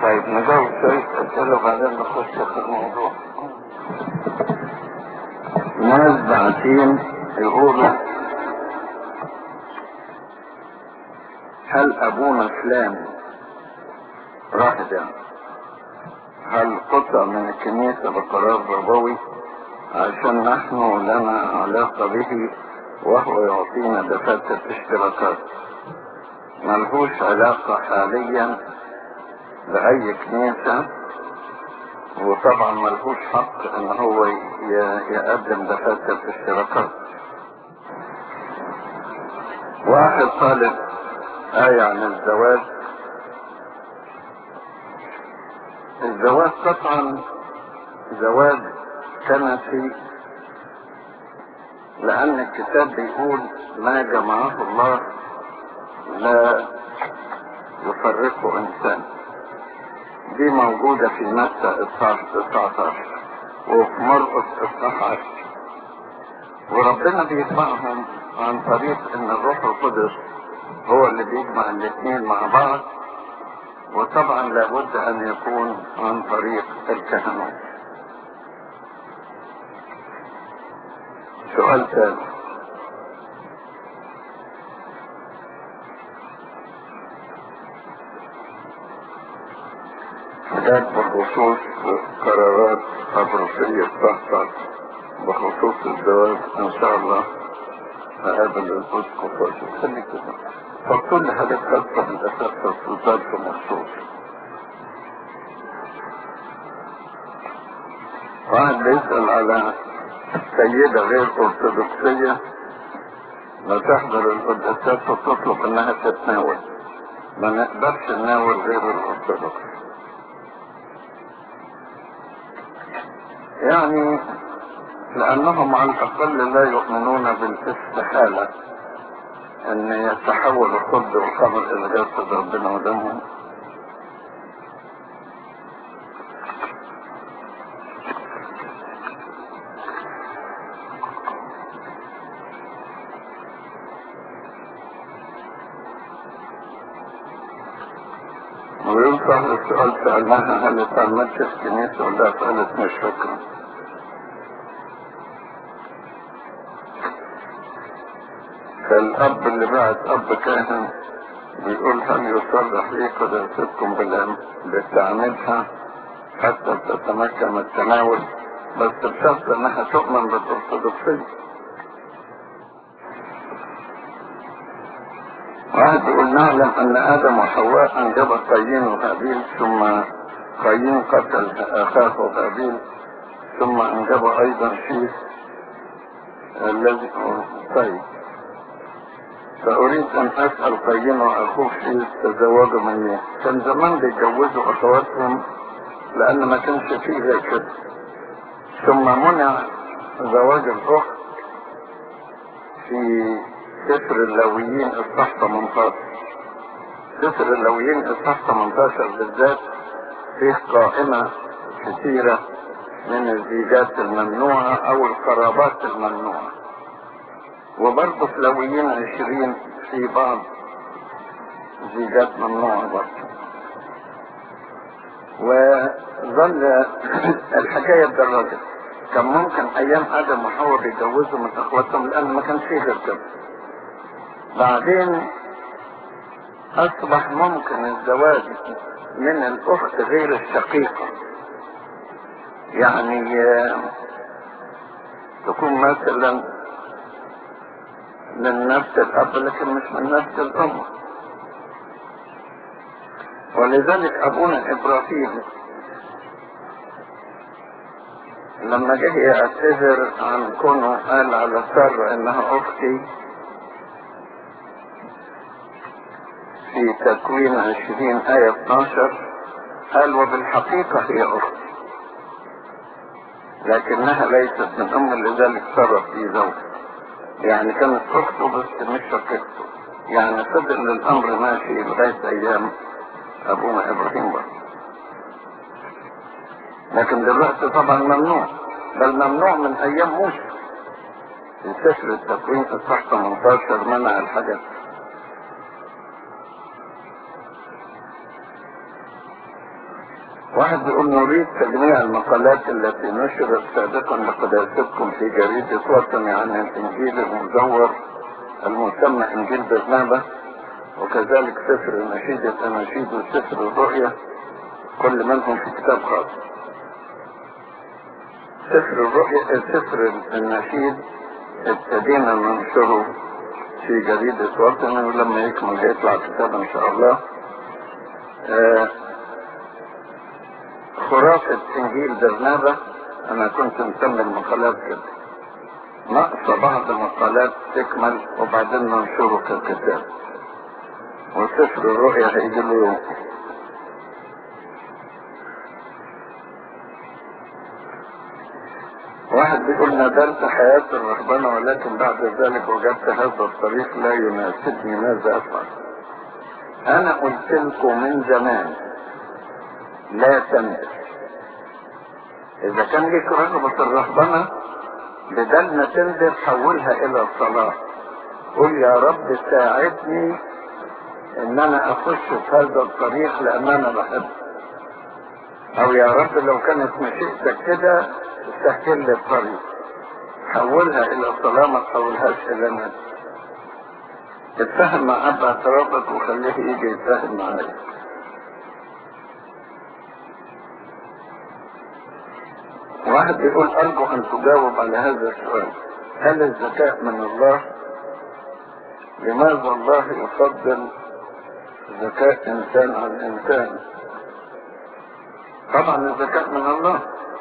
طيب نجاوب شوية أسئلة وبعدين نخش في الموضوع ناس باعتين يقولوا هل أبونا فلان راحت يعني هل قطع من الكنيسة بقرار ربوي عشان نحن لنا علاقة به وهو يعطينا دفاتر اشتراكات ملهوش علاقة حاليا بأي كنيسة وطبعا ملهوش حق ان هو ي- يقدم دفاتر اشتراكات واحد طالب آية عن الزواج الزواج قطعا زواج كنسي لأن الكتاب بيقول ما جمعه الله لا يفرقه إنسان دي موجودة في متى إصحاح 19 وفي مرقس إصحاح 10 وربنا بيجمعهم عن طريق إن الروح القدس هو اللي بيجمع الاثنين مع بعض وطبعا لابد أن يكون عن طريق الكهنوت سؤال ثاني حاجات بخصوص قرارات أبروسية تحصل بخصوص الزواج إن شاء الله هقابل الأسقف وأشوف خلي كده فكل حاجات خاصة بالأساس السلطان في مخصوص واحد بيسأل على سيدة غير أرثوذكسية لا تحضر القداسات وتطلب إنها تتناول ما نقدرش نناول غير الأرثوذكس يعني لأنهم على الأقل لا يؤمنون بالاستحالة أن يتحول الخبز والخمر إلى جسد ربنا ودمه وينصح السؤال سألناها هل تعملش في كنيسة ولا قالت مش فاكرة فالأب اللي بعت أب كاهن بيقول هل يصرح لي قداستكم بالأم بتعميدها حتى تتمكن من التناول بس بشرط انها تؤمن بالارثوذكسية واحد يقول نعلم ان ادم وحواء انجب قايين وهابيل ثم قايين قتل اخاه هابيل ثم انجب ايضا شيث الذي طيب فأريد أن أسأل قايين وأخوه شيث تزوجوا مني كان زمان بيتجوزوا أخواتهم لأن ما كانش فيه زي كده ثم منع زواج الأخت في سفر اللويين إصحاح 18 سفر اللويين إصحاح 18 بالذات فيه قائمة كثيرة من الزيجات الممنوعة أو القرابات الممنوعة وبرضه في لويين 20 في بعض زيجات ممنوعة برضه وظل الحكاية بدرجة كان ممكن ايام ادم وحواء بيتجوزوا من اخواتهم لان ما كانش فيه غير كده بعدين اصبح ممكن الزواج من الاخت غير الشقيقة يعني آه، تكون مثلا من نفس الاب لكن مش من نفس الام ولذلك ابونا ابراهيم لما جه يعتذر عن كونه قال على سر انها اختي في تكوين عشرين آية 12 قال وبالحقيقة هي أختي لكنها ليست من أم لذلك صرف في زوج يعني كانت أخته بس مش شقيقته يعني فضل الأمر ماشي لغاية أيام أبونا إبراهيم بس لكن دلوقتي طبعا ممنوع بل ممنوع من أيام موسى في سفر التكوين في الصح 18 منع الحاجات واحد بيقول نريد تجميع المقالات التي نشرت سابقا لقداستكم في جريدة وطني عن الإنجيل المزور المسمى إنجيل برنابة وكذلك سفر نشيد الأناشيد وسفر الرؤيا كل منهم في كتاب خاص سفر الرؤيا سفر النشيد ابتدينا ننشره في جريدة وطني ولما يكمل هيطلع كتاب ان شاء الله آه خرافة انجيل برنابة انا كنت مسمي المقالات كده نقص بعض المقالات تكمل وبعدين ننشره ككتاب وسفر الرؤيا هيجي له يوم واحد بيقول ندمت حياة الرهبنة ولكن بعد ذلك وجدت هذا الطريق لا يناسبني ماذا افعل انا قلت لكم من زمان لا تندم اذا كان لك رغبة الرهبنة بدل ما تندم حولها الى الصلاة قل يا رب ساعدني ان انا اخش في هذا الطريق لان انا بحبه او يا رب لو كانت مشيئتك كده سهل لي الطريق حولها الى صلاة ما تحولهاش الى ندم اتفهم مع اب اعترافك وخليه يجي يتفاهم معايا واحد بيقول ارجو ان تجاوب على هذا السؤال هل الذكاء من الله لماذا الله يفضل ذكاء انسان عن انسان طبعا الذكاء من الله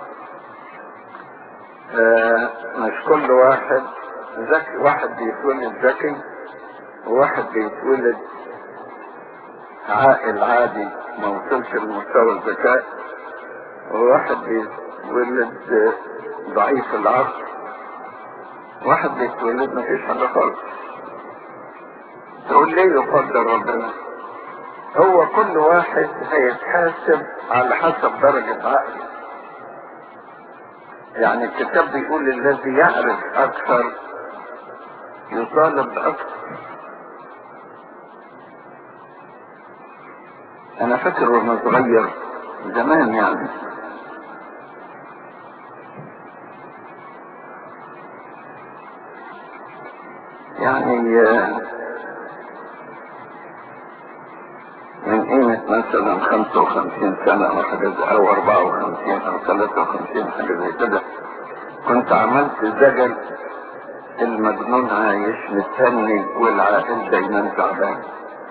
آه مش كل واحد ذكي واحد بيتولد ذكي وواحد بيتولد عاقل عادي ما وصلش لمستوى الذكاء وواحد بيتولد ضعيف العقل واحد بيتولد ما فيش حاجة خالص تقول ليه يقدر ربنا هو كل واحد هيتحاسب على حسب درجة عقله يعني الكتاب بيقول الذي يعرف اكثر يطالب باكثر انا فاكر وانا صغير زمان يعني يعني من قيمة مثلا 55 سنة أو حاجة زي أو 54 أو 53 حاجة زي كده كنت عملت زجل المجنون عايش مستني والعاقل دايما تعبان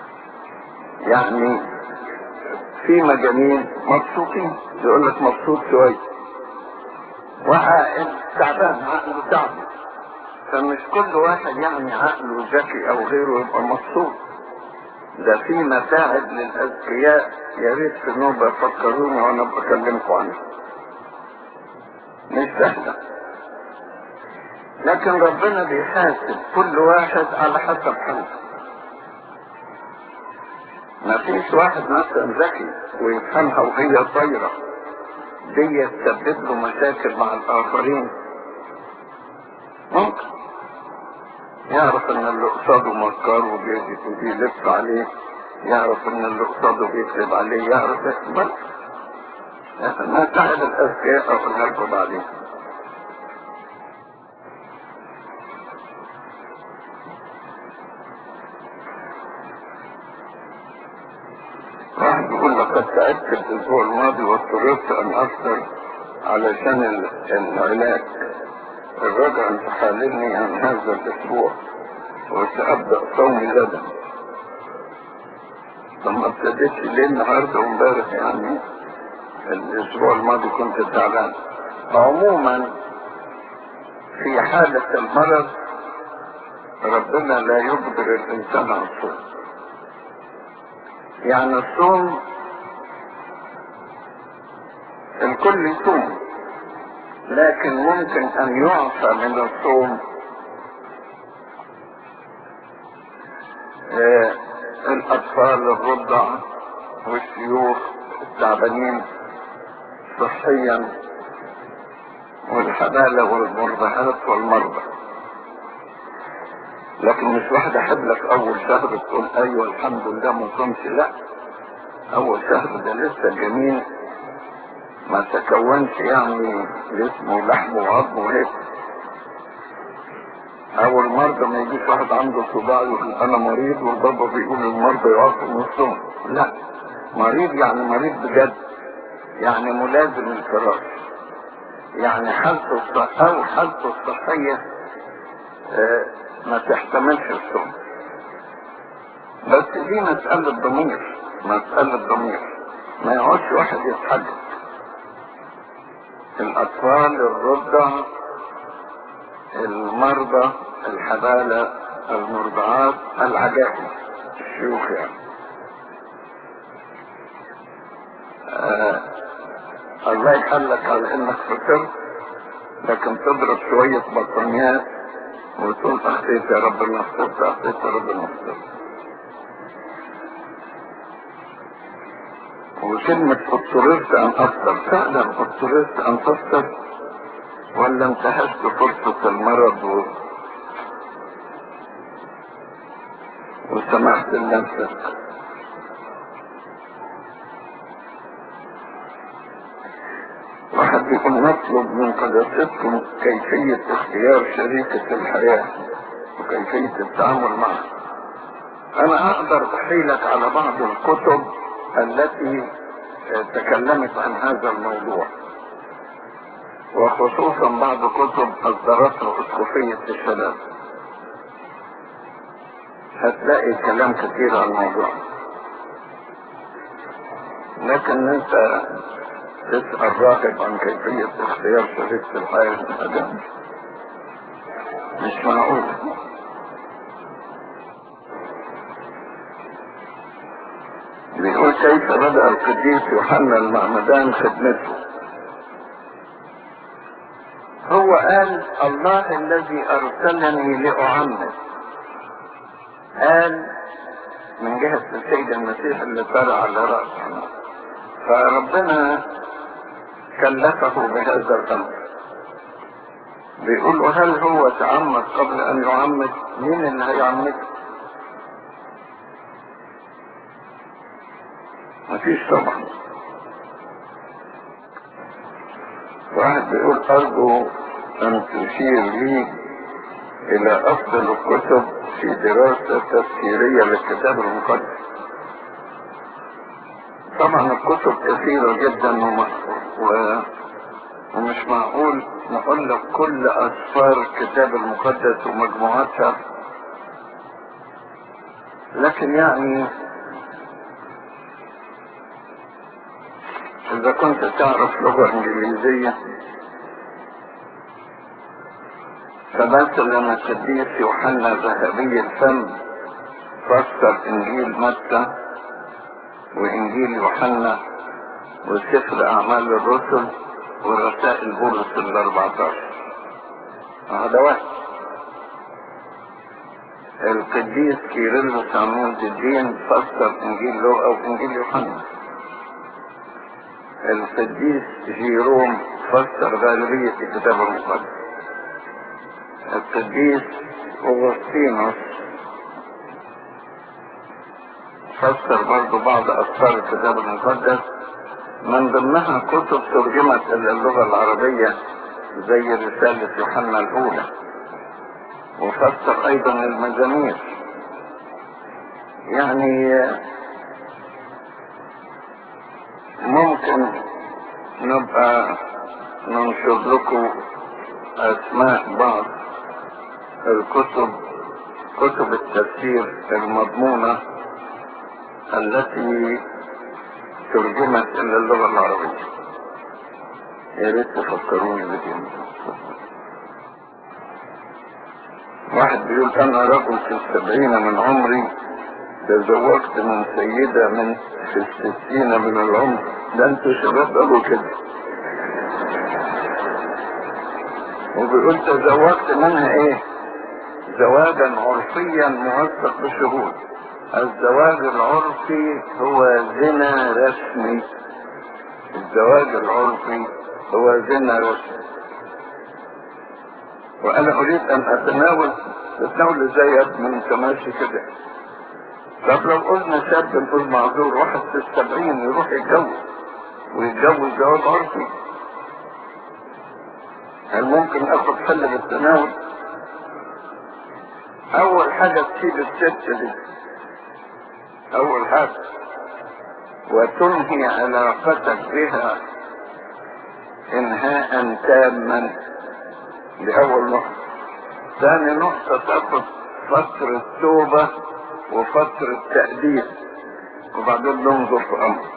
يعني في مجانين مبسوطين يقول لك مبسوط شوية وعاقل تعبان عقله تعبان فمش كل واحد يعني عقله ذكي او غيره يبقى مبسوط ده في مساعد للاذكياء يا ريت في النوبة فكروني وانا بكلمكم عنها مش سهلة لكن ربنا بيحاسب كل واحد على حسب حاله ما فيش واحد مثلا ذكي ويفهمها وهي طايرة دي تسبب له مشاكل مع الاخرين ممكن يعرف ان اللي قصاده مكار وبيلف عليه يعرف ان اللي قصاده بيكذب عليه يعرف بس ما تعب الاذكياء اقولها لكم بعدين واحد يقول لقد تعبت الاسبوع الماضي واضطررت ان افطر علشان العلاج الرجع ان تحاللني عن هذا الاسبوع وسأبدأ صومي غدا لما ابتديتش ليه النهاردة وامبارح يعني الاسبوع الماضي كنت تعبان عموما في حالة المرض ربنا لا يجبر الانسان على الصوم يعني الصوم الكل يصوم لكن ممكن ان يعفى من الصوم آه الاطفال الرضع والشيوخ التعبانين صحيا والحبالة والمرضعات والمرضى لكن مش واحد احبلك اول شهر تقول ايوه الحمد لله ما صمش لا اول شهر ده لسه جميل ما تكونش يعني جسمه لحم وعظم وهيك او المرضى ما يجيش واحد عنده صداع يقول انا مريض والبابا بيقول المرضى يقفوا نصهم لا مريض يعني مريض بجد يعني ملازم الفراش يعني حالته الصحية او حالته الصحية اه ما تحتملش الصوم بس دي مسألة ضمير مسألة ضمير ما يقعدش واحد يتحدث الأطفال الرضع المرضى الحبالة المرضعات العجائز الشيوخ يعني آه الله يحلك على انك فكرت لكن تضرب شوية بطانيات وتقول اخطيت يا رب المفتوح اخطيت يا رب المفتوح وكلمة اضطررت ان افطر فعلا اضطررت ان تفطر ولا انتهزت فرصة المرض و... وسمحت لنفسك واحد بيقول نطلب من قداستكم كيفية اختيار شريكة الحياة وكيفية التعامل معها انا اقدر احيلك على بعض الكتب التي تكلمت عن هذا الموضوع وخصوصا بعض كتب اصدرتها اسقفية الشباب هتلاقي كلام كتير عن الموضوع لكن انت تسأل راهب عن كيفية اختيار شريكة الحياة هذا مش معقول بيقول كيف بدأ القديس يوحنا المعمدان خدمته هو قال الله الذي ارسلني لاعمد قال من جهة السيد المسيح اللي طلع على رأسه فربنا كلفه بهذا الامر بيقول هل هو تعمد قبل ان يعمد مين اللي هيعمد مفيش طبعا واحد بيقول ارجو ان تشير لي الى افضل الكتب في دراسة تفسيرية للكتاب المقدس طبعا الكتب كثيرة جدا وم... و... ومش معقول نقول لك كل اسفار الكتاب المقدس ومجموعاتها لكن يعني اذا كنت تعرف لغة انجليزية فمثلا القديس يوحنا ذهبي الفم فسر انجيل متى وانجيل يوحنا وسفر اعمال الرسل ورسائل بولس ال 14 هذا واحد القديس كيرلس عمود الدين فسر انجيل لوقا وانجيل يوحنا القديس جيروم فسر غالبية الكتاب المقدس القديس أغسطينوس فسر برضو بعض أسفار الكتاب المقدس من ضمنها كتب ترجمت إلى اللغة العربية زي رسالة يوحنا الأولى وفسر أيضا المزامير يعني ممكن نبقى ننشر لكم أسماء بعض الكتب كتب التفسير المضمونة التي ترجمت إلى اللغة العربية يا ريت تفكروني بدين واحد بيقول أنا رجل في السبعين من عمري تزوجت من سيدة من في الستين من العمر ده انتوا شباب قالوا كده وبيقول تزوجت منها ايه زواجا عرفيا موثق بالشهود الزواج العرفي هو زنا رسمي الزواج العرفي هو زنا رسمي وانا اريد ان اتناول تتناول ازاي من انت ماشي كده طب لو قلنا شاب نقول معذور واحد في السبعين يروح يتجوز ويجيب تتجوز جواز عرفي هل ممكن اخد حل بالتناول اول حاجة تسيب الست دي اول حاجة وتنهي علاقتك بها انهاء تاما لأول نقطة ثاني نقطة تاخد فترة توبة وفترة تأديب وبعدين ننظر في أمرك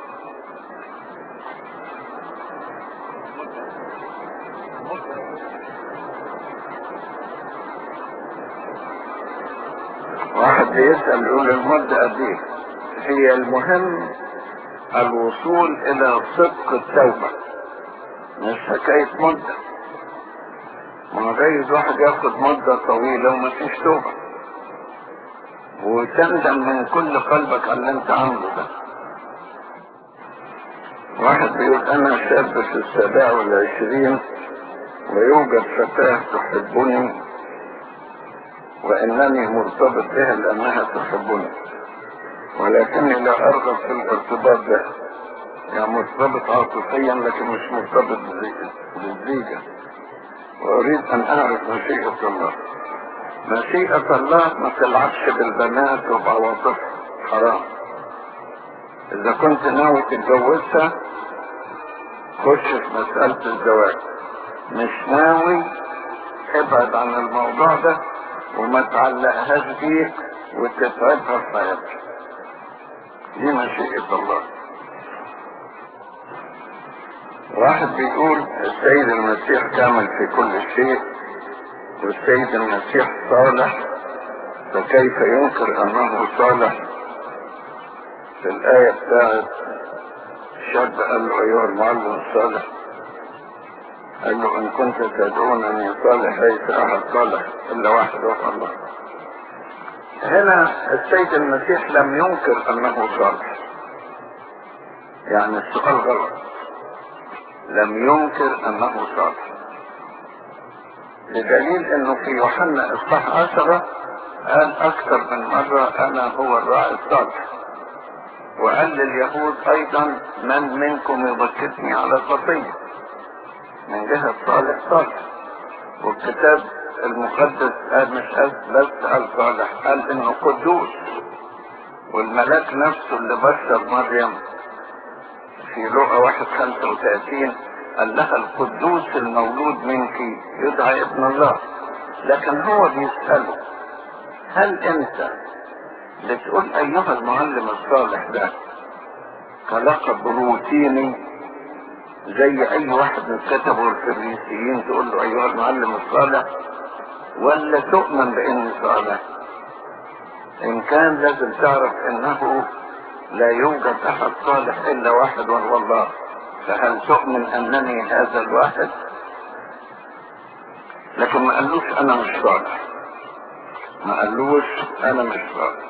واحد بيسأل يقول المدة قد ايه هي المهم الوصول الى صدق التوبة مش حكاية مدة ما جايز واحد ياخد مدة طويلة وما فيش توبة وتندم من كل قلبك على اللي انت عامله ده واحد بيقول انا شاب في السابع والعشرين ويوجد فتاة تحبني وانني مرتبط بها لانها تحبني ولكني لا ارغب في الارتباط بها يعني مرتبط عاطفيا لكن مش مرتبط بالزيجة واريد ان اعرف مشيئة الله مشيئة الله ما تلعبش بالبنات وبعواطفها حرام اذا كنت ناوي تتجوزها خش في مسألة الزواج مش ناوي ابعد عن الموضوع ده وما تعلقهاش بيك وتتعبها في حياتك دي مشيئة الله واحد بيقول السيد المسيح كامل في كل شيء والسيد المسيح صالح فكيف ينكر انه صالح في الآية بتاعت شاب قال له أيها المعلم الصالح قال له إن كنت تدعونني صالح ليس أحد صالح إلا واحد وهو الله هنا السيد المسيح لم ينكر أنه صالح يعني السؤال غلط لم ينكر أنه صالح بدليل أنه في يوحنا إصحاح عشرة قال أكثر من مرة أنا هو الراعي الصالح وقال لليهود ايضا من منكم يبكتني على خطية من جهة صالح صالح والكتاب المقدس قال مش قال بس قال صالح قال انه قدوس والملاك نفسه اللي بشر مريم في لقا واحد خمسة وثلاثين قال لها القدوس المولود منك يدعى ابن الله لكن هو بيسأله هل انت بتقول ايها المعلم الصالح ده كلقب روتيني زي اي واحد من كتبه الفريسيين تقول له ايها المعلم الصالح ولا تؤمن باني صالح ان كان لازم تعرف انه لا يوجد احد صالح الا واحد وهو الله فهل تؤمن انني هذا الواحد لكن ما قالوش انا مش صالح ما قالوش انا مش صالح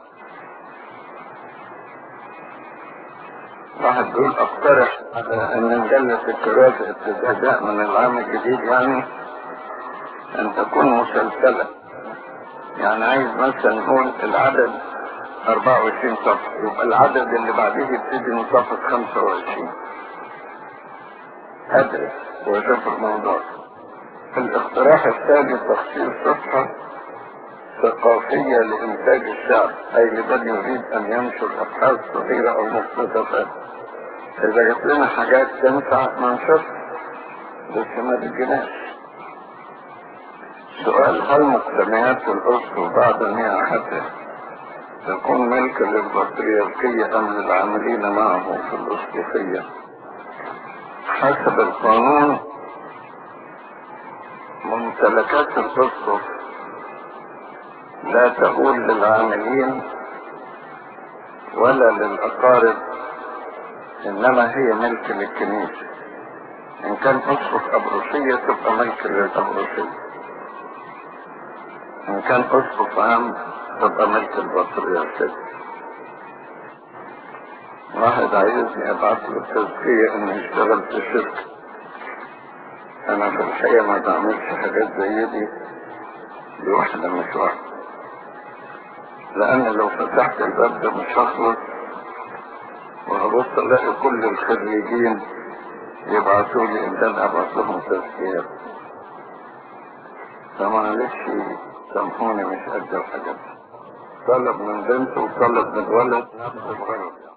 واحد بيقول اقترح على ان مجلة الكراسة ابتداء من العام الجديد يعني ان تكون مسلسلة يعني عايز مثلا نقول العدد 24 صفحة يبقى العدد اللي بعديه يبتدي من صفحة 25 ادرس واشوف الموضوع الاقتراح الثاني تخصيص صفحة ثقافية لإنتاج الشعب أي لمن يريد أن ينشر أبحاث صغيرة أو مقتطفات إذا جبت لنا حاجات تنفع ننشر بس ما تجيناش سؤال هل مقتنيات الأسر بعد نياحته تكون ملكا للبطريركية أم للعاملين معه في الأسقفية حسب القانون ممتلكات الأسقف لا تقول للعاملين ولا للأقارب إنما هي ملك للكنيسة إن كان أسقف أبروسية تبقى ملك للأبروسية إن كان أسقف عام تبقى ملك البطريركية واحد عايزني ابعت له تزكية انه يشتغل في شركة انا في الحقيقة ما بعملش حاجات زي دي لوحدة مش واحدة لان لو فتحت الباب ده مش هخلص وهبص الاقي كل الخريجين يبعثوا لي ان كان ابعث لهم تذكير فمعلش سامحوني مش قد الحاجات طلب من بنت وطلب من ولد نفس الغلط